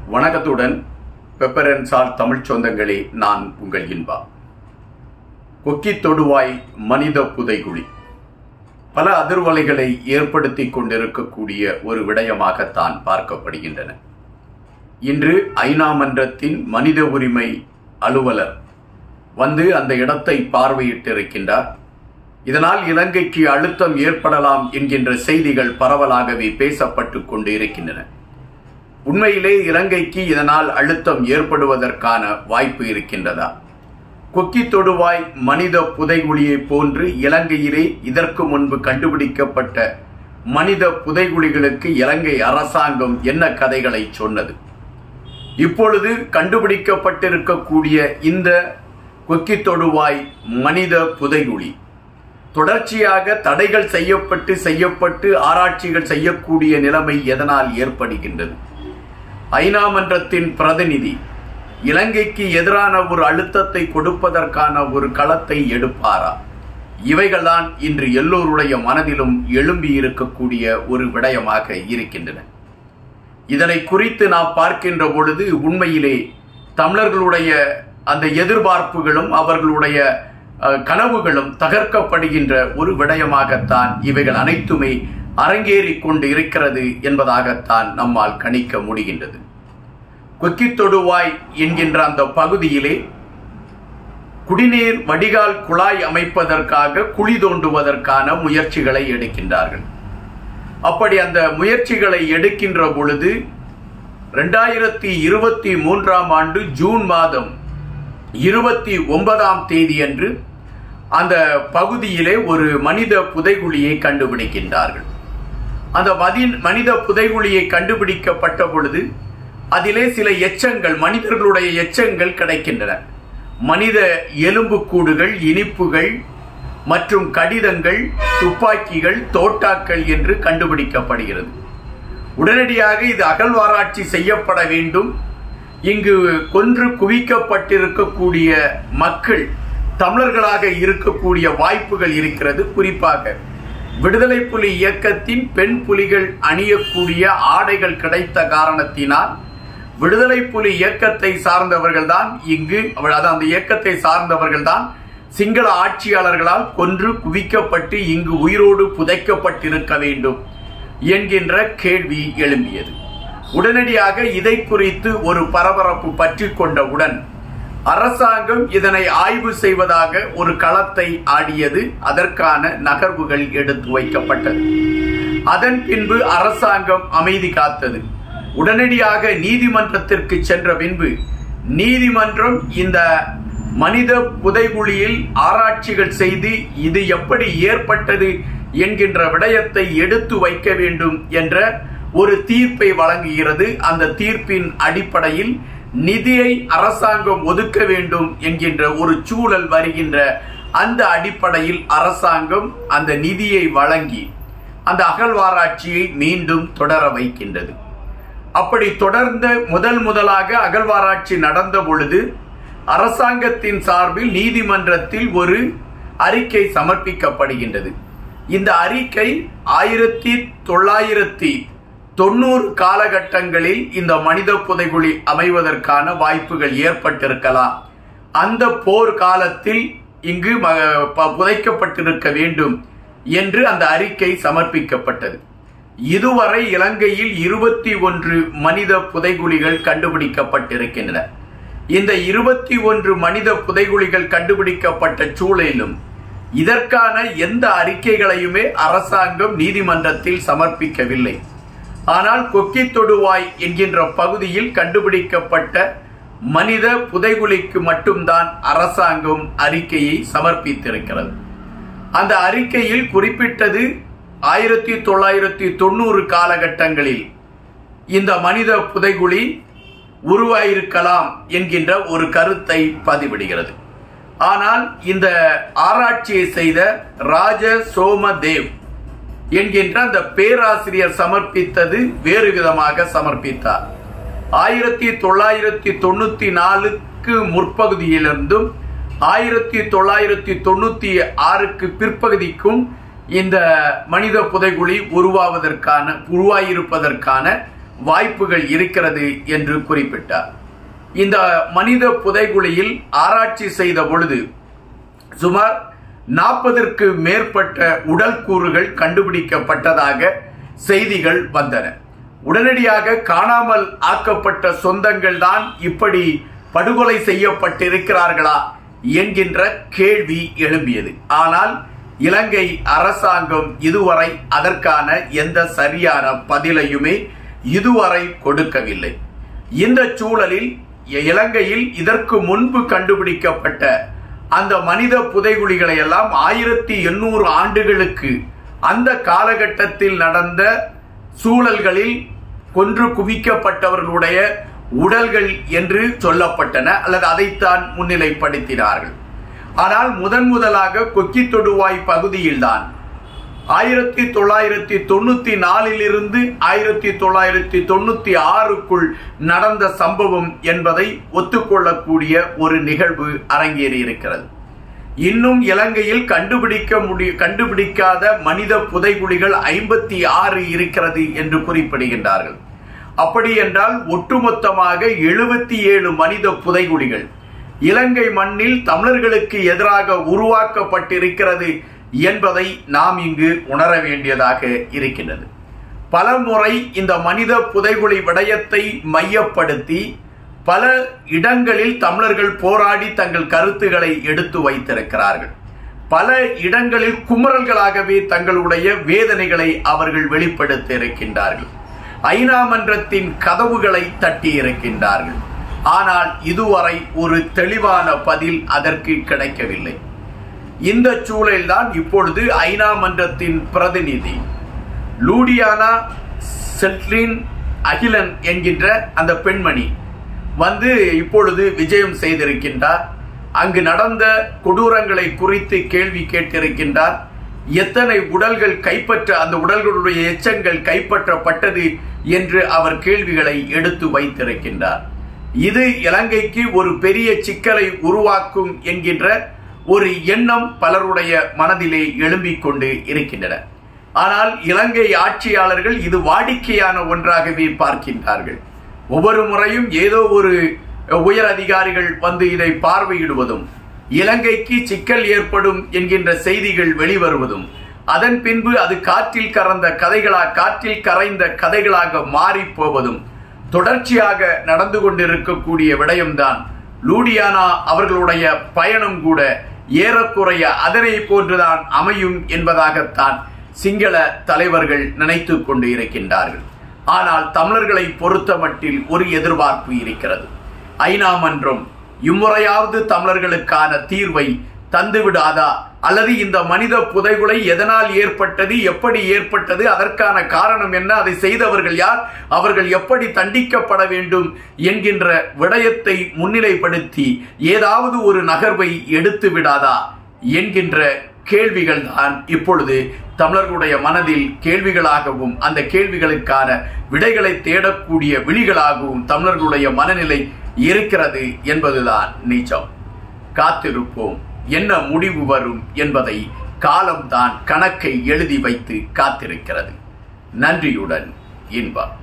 வணக்கத்துடன் பெப்பரன் சால் தமிழ் சொந்தங்களே நான் உங்கள் இன்பா கொக்கி தொடுவாய் மனித புதைகுழி பல அதிர்வலைகளை ஏற்படுத்தி கொண்டிருக்கக்கூடிய ஒரு விடயமாகத்தான் பார்க்கப்படுகின்றன இன்று ஐநா மன்றத்தின் மனித உரிமை அலுவலர் வந்து அந்த இடத்தை பார்வையிட்டிருக்கின்றார் இதனால் இலங்கைக்கு அழுத்தம் ஏற்படலாம் என்கின்ற செய்திகள் பரவலாகவே பேசப்பட்டு கொண்டு இருக்கின்றன உண்மையிலே இலங்கைக்கு இதனால் அழுத்தம் ஏற்படுவதற்கான வாய்ப்பு இருக்கின்றதா கொக்கி தொடுவாய் மனித புதைகுழியை போன்று இலங்கையிலே இதற்கு முன்பு கண்டுபிடிக்கப்பட்ட மனித புதைகுழிகளுக்கு இலங்கை அரசாங்கம் என்ன கதைகளை சொன்னது இப்பொழுது கண்டுபிடிக்கப்பட்டிருக்கக்கூடிய இந்த கொக்கி தொடுவாய் மனித புதைகுழி தொடர்ச்சியாக தடைகள் செய்யப்பட்டு செய்யப்பட்டு ஆராய்ச்சிகள் செய்யக்கூடிய நிலைமை எதனால் ஏற்படுகின்றது ஐநா மன்றத்தின் பிரதிநிதி இலங்கைக்கு எதிரான ஒரு அழுத்தத்தை கொடுப்பதற்கான ஒரு களத்தை எடுப்பாரா இவைகள்தான் இன்று எல்லோருடைய மனதிலும் எழும்பி இருக்கக்கூடிய ஒரு விடயமாக இருக்கின்றன இதனை குறித்து நாம் பார்க்கின்ற பொழுது உண்மையிலே தமிழர்களுடைய அந்த எதிர்பார்ப்புகளும் அவர்களுடைய கனவுகளும் தகர்க்கப்படுகின்ற ஒரு விடயமாகத்தான் இவைகள் அனைத்துமே அரங்கேறி கொண்டு இருக்கிறது என்பதாகத்தான் நம்மால் கணிக்க முடிகின்றது கொக்கி தொடுவாய் என்கின்ற அந்த பகுதியிலே குடிநீர் வடிகால் குழாய் அமைப்பதற்காக குழி தோண்டுவதற்கான முயற்சிகளை எடுக்கின்றார்கள் அப்படி அந்த முயற்சிகளை எடுக்கின்ற பொழுது ரெண்டாயிரத்தி இருபத்தி மூன்றாம் ஆண்டு ஜூன் மாதம் இருபத்தி ஒன்பதாம் தேதி அன்று அந்த பகுதியிலே ஒரு மனித புதைகுழியை கண்டுபிடிக்கின்றார்கள் அந்த மதி மனித புதைகுழியை கண்டுபிடிக்கப்பட்ட பொழுது அதிலே சில எச்சங்கள் மனிதர்களுடைய எச்சங்கள் கிடைக்கின்றன மனித எலும்புக்கூடுகள் இனிப்புகள் மற்றும் கடிதங்கள் துப்பாக்கிகள் தோட்டாக்கள் என்று கண்டுபிடிக்கப்படுகிறது உடனடியாக இது அகழ்வாராய்ச்சி செய்யப்பட வேண்டும் இங்கு கொன்று குவிக்கப்பட்டிருக்கக்கூடிய மக்கள் தமிழர்களாக இருக்கக்கூடிய வாய்ப்புகள் இருக்கிறது குறிப்பாக விடுதலை புலி இயக்கத்தின் பெண் புலிகள் அணியக்கூடிய ஆடைகள் கிடைத்த காரணத்தினால் விடுதலை புலி இயக்கத்தை சார்ந்தவர்கள் தான் இங்கு அதாவது அந்த இயக்கத்தை சார்ந்தவர்கள் தான் சிங்கள ஆட்சியாளர்களால் கொன்று குவிக்கப்பட்டு இங்கு உயிரோடு புதைக்கப்பட்டிருக்க வேண்டும் என்கின்ற கேள்வி எழும்பியது உடனடியாக இதை குறித்து ஒரு பரபரப்பு பற்றி கொண்டவுடன் அரசாங்கம் இதனை ஆய்வு செய்வதாக ஒரு களத்தை ஆடியது அதற்கான நகர்வுகள் எடுத்து வைக்கப்பட்டது அதன் பின்பு அரசாங்கம் அமைதி காத்தது உடனடியாக நீதிமன்றத்திற்கு சென்ற பின்பு நீதிமன்றம் இந்த மனித புதைகுழியில் ஆராய்ச்சிகள் செய்து இது எப்படி ஏற்பட்டது என்கின்ற விடயத்தை எடுத்து வைக்க வேண்டும் என்ற ஒரு தீர்ப்பை வழங்குகிறது அந்த தீர்ப்பின் அடிப்படையில் நிதியை அரசாங்கம் ஒதுக்க வேண்டும் என்கின்ற ஒரு சூழல் வருகின்ற அந்த அடிப்படையில் அரசாங்கம் அந்த நிதியை வழங்கி அந்த அகழ்வாராய்ச்சியை மீண்டும் தொடர வைக்கின்றது அப்படி தொடர்ந்த முதல் முதலாக அகழ்வாராய்ச்சி நடந்த பொழுது அரசாங்கத்தின் சார்பில் நீதிமன்றத்தில் ஒரு அறிக்கை சமர்ப்பிக்கப்படுகின்றது இந்த அறிக்கை ஆயிரத்தி தொள்ளாயிரத்தி தொண்ணூறு காலகட்டங்களில் இந்த மனித புதைகுழி அமைவதற்கான வாய்ப்புகள் ஏற்பட்டிருக்கலாம் அந்த போர் காலத்தில் இங்கு புதைக்கப்பட்டிருக்க வேண்டும் என்று அந்த அறிக்கை சமர்ப்பிக்கப்பட்டது இதுவரை இலங்கையில் இருபத்தி ஒன்று மனித புதைகுழிகள் கண்டுபிடிக்கப்பட்டிருக்கின்றன இந்த இருபத்தி ஒன்று மனித புதைகுழிகள் கண்டுபிடிக்கப்பட்ட சூழலிலும் இதற்கான எந்த அறிக்கைகளையுமே அரசாங்கம் நீதிமன்றத்தில் சமர்ப்பிக்கவில்லை ஆனால் கொக்கி தொடுவாய் என்கின்ற பகுதியில் கண்டுபிடிக்கப்பட்ட மனித புதைகுழிக்கு மட்டும்தான் அரசாங்கம் அறிக்கையை சமர்ப்பித்திருக்கிறது அந்த அறிக்கையில் குறிப்பிட்டது ஆயிரத்தி தொள்ளாயிரத்தி தொண்ணூறு காலகட்டங்களில் இந்த மனித புதைகுழி உருவாயிருக்கலாம் என்கின்ற ஒரு கருத்தை பதிவிடுகிறது ஆனால் இந்த ஆராய்ச்சியை செய்த ராஜ சோமதேவ் என்கின்ற அந்த பேராசிரியர் சமர்ப்பித்தது வேறு விதமாக சமர்ப்பித்தார் ஆயிரத்தி தொள்ளாயிரத்தி தொண்ணூத்தி நாலுக்கு முற்பகுதியிலிருந்தும் ஆயிரத்தி தொள்ளாயிரத்தி தொண்ணூத்தி ஆறுக்கு பிற்பகுதிக்கும் இந்த மனித புதைகுழி உருவாவதற்கான உருவாயிருப்பதற்கான வாய்ப்புகள் இருக்கிறது என்று குறிப்பிட்டார் இந்த மனித புதைகுழியில் ஆராய்ச்சி செய்த பொழுது சுமார் நாற்பதற்கு மேற்பட்ட உடல் கூறுகள் கண்டுபிடிக்கப்பட்டதாக செய்திகள் வந்தன உடனடியாக காணாமல் ஆக்கப்பட்ட சொந்தங்கள் தான் இப்படி படுகொலை செய்யப்பட்டிருக்கிறார்களா என்கின்ற கேள்வி எழும்பியது ஆனால் இலங்கை அரசாங்கம் இதுவரை அதற்கான எந்த சரியான பதிலையுமே இதுவரை கொடுக்கவில்லை இந்த சூழலில் இலங்கையில் இதற்கு முன்பு கண்டுபிடிக்கப்பட்ட அந்த மனித புதைகுழிகளை எல்லாம் ஆயிரத்தி எண்ணூறு ஆண்டுகளுக்கு அந்த காலகட்டத்தில் நடந்த சூழல்களில் கொன்று குவிக்கப்பட்டவர்களுடைய உடல்கள் என்று சொல்லப்பட்டன அல்லது அதைத்தான் முன்னிலைப்படுத்தினார்கள் ஆனால் முதன் முதலாக கொக்கி தொடுவாய் பகுதியில்தான் ஆயிரத்தி தொள்ளாயிரத்தி தொண்ணூத்தி நாலிலிருந்து ஆயிரத்தி தொள்ளாயிரத்தி தொண்ணூத்தி ஆறுக்குள் நடந்த சம்பவம் என்பதை ஒத்துக்கொள்ளக்கூடிய ஒரு நிகழ்வு அரங்கேறி இருக்கிறது இன்னும் இலங்கையில் கண்டுபிடிக்க முடிய கண்டுபிடிக்காத மனித புதைகுழிகள் ஐம்பத்தி ஆறு இருக்கிறது என்று குறிப்பிடுகின்றார்கள் அப்படி என்றால் ஒட்டுமொத்தமாக எழுபத்தி ஏழு மனித புதைகுழிகள் இலங்கை மண்ணில் தமிழர்களுக்கு எதிராக உருவாக்கப்பட்டிருக்கிறது என்பதை நாம் இங்கு உணர வேண்டியதாக இருக்கின்றது பல முறை இந்த மனித புதைகுழி விடயத்தை மையப்படுத்தி பல இடங்களில் தமிழர்கள் போராடி தங்கள் கருத்துக்களை எடுத்து வைத்திருக்கிறார்கள் பல இடங்களில் குமரல்களாகவே தங்களுடைய வேதனைகளை அவர்கள் வெளிப்படுத்தி இருக்கின்றார்கள் ஐநா மன்றத்தின் கதவுகளை தட்டி இருக்கின்றார்கள் ஆனால் இதுவரை ஒரு தெளிவான பதில் அதற்கு கிடைக்கவில்லை இந்த சூழலில்தான் இப்பொழுது ஐநா மன்றத்தின் பிரதிநிதி லூடியானா செல்ட்ரின் அகிலன் என்கின்ற அந்த பெண்மணி வந்து இப்பொழுது விஜயம் செய்திருக்கின்றார் அங்கு நடந்த கொடூரங்களை குறித்து கேள்வி கேட்டிருக்கின்றார் எத்தனை உடல்கள் கைப்பற்ற அந்த உடல்களுடைய எச்சங்கள் கைப்பற்றப்பட்டது என்று அவர் கேள்விகளை எடுத்து வைத்திருக்கின்றார் இது இலங்கைக்கு ஒரு பெரிய சிக்கலை உருவாக்கும் என்கின்ற ஒரு எண்ணம் பலருடைய மனதிலே எழும்பிக் கொண்டு இருக்கின்றன ஆனால் இலங்கை ஆட்சியாளர்கள் இது வாடிக்கையான ஒன்றாகவே பார்க்கின்றார்கள் ஒவ்வொரு முறையும் ஏதோ ஒரு உயர் அதிகாரிகள் வந்து இதை பார்வையிடுவதும் இலங்கைக்கு சிக்கல் ஏற்படும் என்கின்ற செய்திகள் வெளிவருவதும் அதன் பின்பு அது காற்றில் கறந்த கதைகளா காற்றில் கரைந்த கதைகளாக மாறி போவதும் தொடர்ச்சியாக நடந்து கொண்டிருக்கக்கூடிய விடயம்தான் லூடியானா அவர்களுடைய பயணம் கூட ஏறக்குறைய அதனை போன்றுதான் அமையும் என்பதாகத்தான் சிங்கள தலைவர்கள் நினைத்து கொண்டு இருக்கின்றார்கள் ஆனால் தமிழர்களை பொறுத்த மட்டில் ஒரு எதிர்பார்ப்பு இருக்கிறது ஐநா மன்றம் இம்முறையாவது தமிழர்களுக்கான தீர்வை தந்துவிடாதா அல்லது இந்த மனித புதைகுலை எதனால் ஏற்பட்டது எப்படி ஏற்பட்டது அதற்கான காரணம் என்ன அதை செய்தவர்கள் யார் அவர்கள் எப்படி தண்டிக்கப்பட வேண்டும் என்கின்ற விடயத்தை முன்னிலைப்படுத்தி ஏதாவது ஒரு நகர்வை எடுத்து விடாதா என்கின்ற கேள்விகள் தான் இப்பொழுது தமிழர்களுடைய மனதில் கேள்விகளாகவும் அந்த கேள்விகளுக்கான விடைகளை தேடக்கூடிய விழிகளாகவும் தமிழர்களுடைய மனநிலை இருக்கிறது என்பதுதான் நிஜம் காத்திருப்போம் என்ன முடிவு வரும் என்பதை காலம்தான் கணக்கை எழுதி வைத்து காத்திருக்கிறது நன்றியுடன் இன்பம்